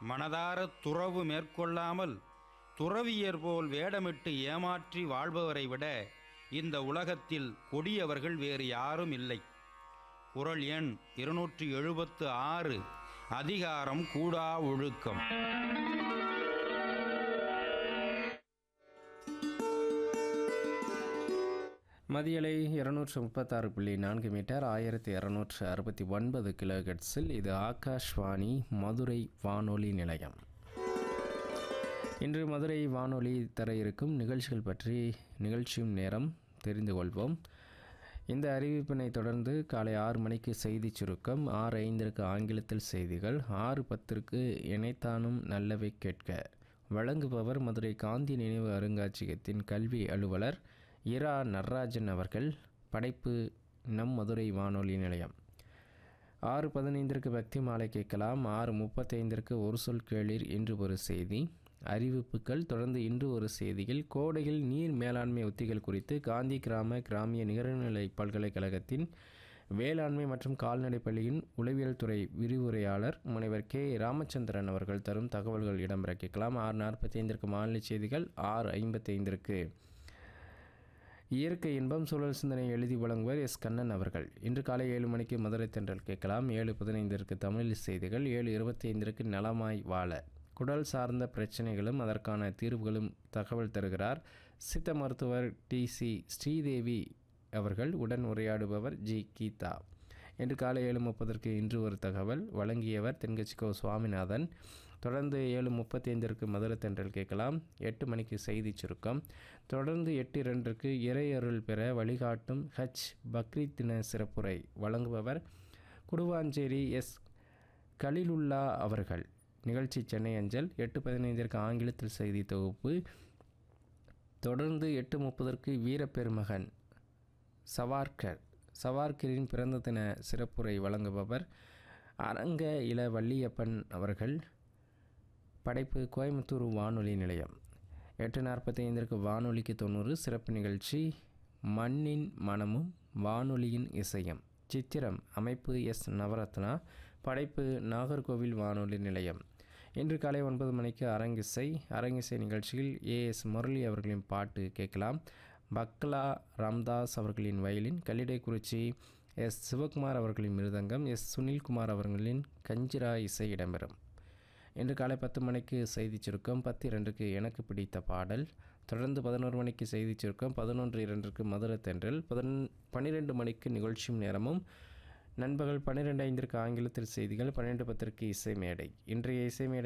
மனதார துறவு மேற்கொள்ளாமல் துறவியர் போல் வேடமிட்டு ஏமாற்றி வாழ்பவரை விட இந்த உலகத்தில் கொடியவர்கள் வேறு யாரும் இல்லை குறள் எண் இருநூற்றி எழுபத்து ஆறு அதிகாரம் கூடா ஒழுக்கம் மதியலை இருநூற்று முப்பத்தாறு புள்ளி நான்கு மீட்டர் ஆயிரத்தி இரநூற்று அறுபத்தி ஒன்பது கிலோஹெட்ஸில் இது ஆகாஷ்வாணி மதுரை வானொலி நிலையம் இன்று மதுரை வானொலி தர இருக்கும் நிகழ்ச்சிகள் பற்றி நிகழ்ச்சியும் நேரம் தெரிந்து கொள்வோம் இந்த அறிவிப்பினை தொடர்ந்து காலை ஆறு மணிக்கு செய்தி சுருக்கம் ஆறு ஐந்திற்கு ஆங்கிலத்தில் செய்திகள் ஆறு பத்திற்கு இணைத்தானும் நல்லவை கேட்க வழங்குபவர் மதுரை காந்தி நினைவு அருங்காட்சியகத்தின் கல்வி அலுவலர் இரா நடராஜன் அவர்கள் படைப்பு நம் மதுரை வானொலி நிலையம் ஆறு பதினைந்திற்கு பக்தி மாலை கேட்கலாம் ஆறு முப்பத்தைந்திற்கு ஒரு சொல் கேளீர் இன்று ஒரு செய்தி அறிவிப்புகள் தொடர்ந்து இன்று ஒரு செய்தியில் கோடையில் நீர் மேலாண்மை உத்திகள் குறித்து காந்தி கிராம கிராமிய நிகர்நிலை பல்கலைக்கழகத்தின் வேளாண்மை மற்றும் கால்நடை பள்ளியின் உளவியல் துறை விரிவுரையாளர் முனைவர் கே ராமச்சந்திரன் அவர்கள் தரும் தகவல்கள் இடம்பெற கேட்கலாம் ஆறு நாற்பத்தி ஐந்திற்கு மாநில செய்திகள் ஆறு ஐம்பத்தைந்திற்கு இயற்கை இன்பம் சூழல் சிந்தனை எழுதி வழங்குவர் எஸ் கண்ணன் அவர்கள் இன்று காலை ஏழு மணிக்கு மதுரை தென்றல் கேட்கலாம் ஏழு பதினைந்திற்கு தமிழ் செய்திகள் ஏழு இருபத்தி ஐந்திற்கு நலமாய் வாழ குடல் சார்ந்த பிரச்சனைகளும் அதற்கான தீர்வுகளும் தகவல் தருகிறார் சித்த மருத்துவர் டி சி ஸ்ரீதேவி அவர்கள் உடன் உரையாடுபவர் ஜி கீதா இன்று காலை ஏழு முப்பதற்கு இன்று ஒரு தகவல் வழங்கியவர் தென்கட்சிக்கோ சுவாமிநாதன் தொடர்ந்து ஏழு முப்பத்தி ஐந்திற்கு மதுரை தென்றல் கேட்கலாம் எட்டு மணிக்கு செய்தி சுருக்கம் தொடர்ந்து எட்டு இரண்டுக்கு இறையருள் பெற வழிகாட்டும் ஹஜ் பக்ரீத் தின சிறப்புரை வழங்குபவர் குடுவாஞ்சேரி எஸ் கலிலுல்லா அவர்கள் நிகழ்ச்சி சென்னை அஞ்சல் எட்டு பதினைந்திற்கு ஆங்கிலத்தில் செய்தி தொகுப்பு தொடர்ந்து எட்டு முப்பதற்கு வீரப்பெருமகன் சவார்கர் சவார்கரின் பிறந்த தின சிறப்புரை வழங்குபவர் அரங்க இள வள்ளியப்பன் அவர்கள் படைப்பு கோயம்புத்தூர் வானொலி நிலையம் எட்டு நாற்பத்தி ஐந்திற்கு வானொலிக்கு தொண்ணூறு சிறப்பு நிகழ்ச்சி மண்ணின் மனமும் வானொலியின் இசையும் சித்திரம் அமைப்பு எஸ் நவரத்னா படைப்பு நாகர்கோவில் வானொலி நிலையம் இன்று காலை ஒன்பது மணிக்கு அரங்கிசை அரங்கிசை நிகழ்ச்சியில் ஏ எஸ் முரளி அவர்களின் பாட்டு கேட்கலாம் பக்லா ராம்தாஸ் அவர்களின் வயலின் கல்லிடைக்குறிச்சி எஸ் சிவகுமார் அவர்களின் மிருதங்கம் எஸ் சுனில்குமார் அவர்களின் கஞ்சிரா இசை இடம்பெறும் இன்று காலை பத்து மணிக்கு செய்தி சுருக்கம் பத்து இரண்டுக்கு எனக்கு பிடித்த பாடல் தொடர்ந்து பதினோரு மணிக்கு செய்தி சுருக்கம் பதினொன்று இரண்டுக்கு மதுரை தென்றல் பதினொன் பன்னிரெண்டு மணிக்கு நிகழ்ச்சியும் நேரமும் நண்பகல் பன்னிரெண்டு ஐந்திற்கு ஆங்கிலத்தில் செய்திகள் பன்னிரெண்டு பத்திற்கு இசை மேடை இன்றைய இசை மேடை